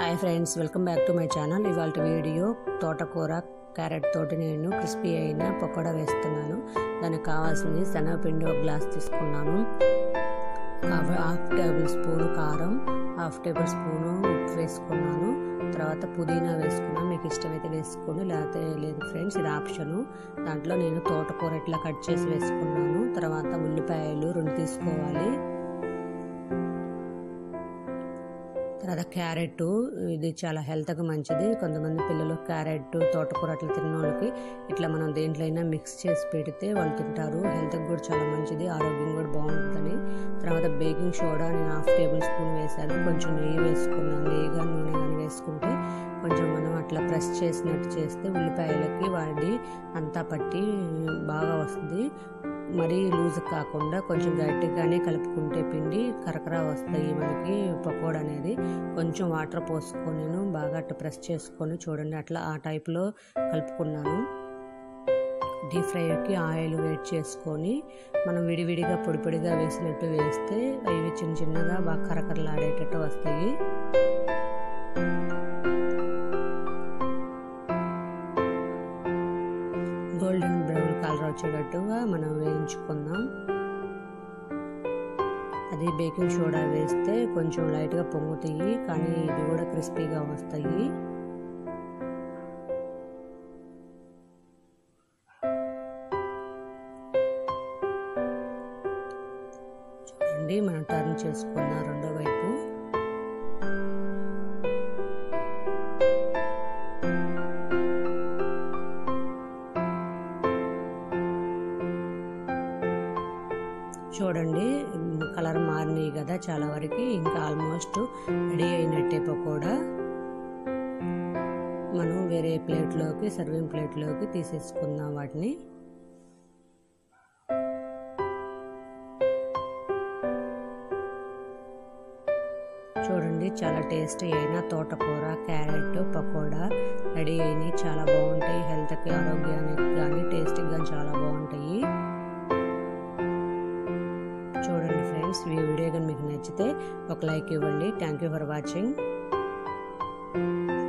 hi friends welcome back to my channel ఇవాళ video తోటకూర carrot తోటి నేను క్రిస్పీ అయిన పకోడా వేస్తున్నాను దానికి కావాల్సింది శనగపిండి ఒక గ్లాస్ తీసుకున్నాను హాఫ్ హాఫ్ టేబుల్ స్పూన్ కారం హాఫ్ టేబుల్ స్పూను ఉప్పు వేసుకున్నాను తర్వాత పుదీనా వేసుకున్నాను మీకు ఇష్టమైతే వేసుకోండి లేకపోతే లేదు ఫ్రెండ్స్ ఇది ఆప్షను దాంట్లో నేను తోటకూర ఇట్లా కట్ చేసి వేసుకున్నాను తర్వాత ఉల్లిపాయలు రెండు తీసుకోవాలి తర్వాత క్యారెట్ ఇది చాలా హెల్త్కి మంచిది కొంతమంది పిల్లలు క్యారెట్ తోటకూర అట్లా తిన్న వాళ్ళకి ఇట్లా మనం దేంట్లో అయినా మిక్స్ చేసి పెడితే వాళ్ళు తింటారు హెల్త్కి కూడా చాలా మంచిది ఆరోగ్యం కూడా బాగుంటుందని తర్వాత బేకింగ్ సోడా నేను హాఫ్ టేబుల్ స్పూన్ వేసాను కొంచెం నెయ్యి వేసుకున్నాను నెయ్యి కానీ నూనె కానీ వేసుకుంటే కొంచెం మనం అట్లా ప్రెస్ చేసినట్టు చేస్తే ఉల్లిపాయలకి వాడి అంతా పట్టి బాగా వస్తుంది మరీ లూజ్ కాకుండా కొంచెం గట్టిగానే కలుపుకుంటే పిండి కరకరా వస్తాయి మనకి పకోడా అనేది కొంచెం వాటర్ పోసుకొని నేను బాగా అట్లా ప్రెస్ చేసుకొని చూడండి అట్లా ఆ టైప్లో కలుపుకున్నాను డీప్ ఫ్రైకి ఆయిల్ వేట్ చేసుకొని మనం విడివిడిగా పొడి పొడిగా వేసినట్టు వేస్తే అవి చిన్న చిన్నగా బాగా కరకరలాడేటట్టు వస్తాయి గోల్డెన్ బ్రౌన్ కలర్ వచ్చేటట్టుగా మనం వేయించుకుందాం అది బేకింగ్ సోడా వేస్తే కొంచెం లైట్గా పొంగుతాయి కానీ ఇవి కూడా క్రిస్పీగా వస్తాయి చూడండి మనం టర్న్ చేసుకుందాం రెండో వైపు చూడండి కలర్ మారినాయి కదా చాలా వరకు ఇంకా ఆల్మోస్ట్ రెడీ అయినట్టే పకోడా మనం వేరే ప్లేట్లోకి సర్వింగ్ ప్లేట్లోకి తీసేసుకుందాం వాటిని చూడండి చాలా టేస్టీ అయిన తోటకూర క్యారెట్ పకోడా రెడీ అయినాయి చాలా బాగుంటాయి హెల్త్కి ఆరోగ్యానికి కానీ టేస్టీగా కానీ చాలా బాగుంటాయి చూడండి ఫ్రెండ్స్ ఈ వీడియో కానీ మీకు నచ్చితే ఒక లైక్ ఇవ్వండి థ్యాంక్ యూ ఫర్ వాచింగ్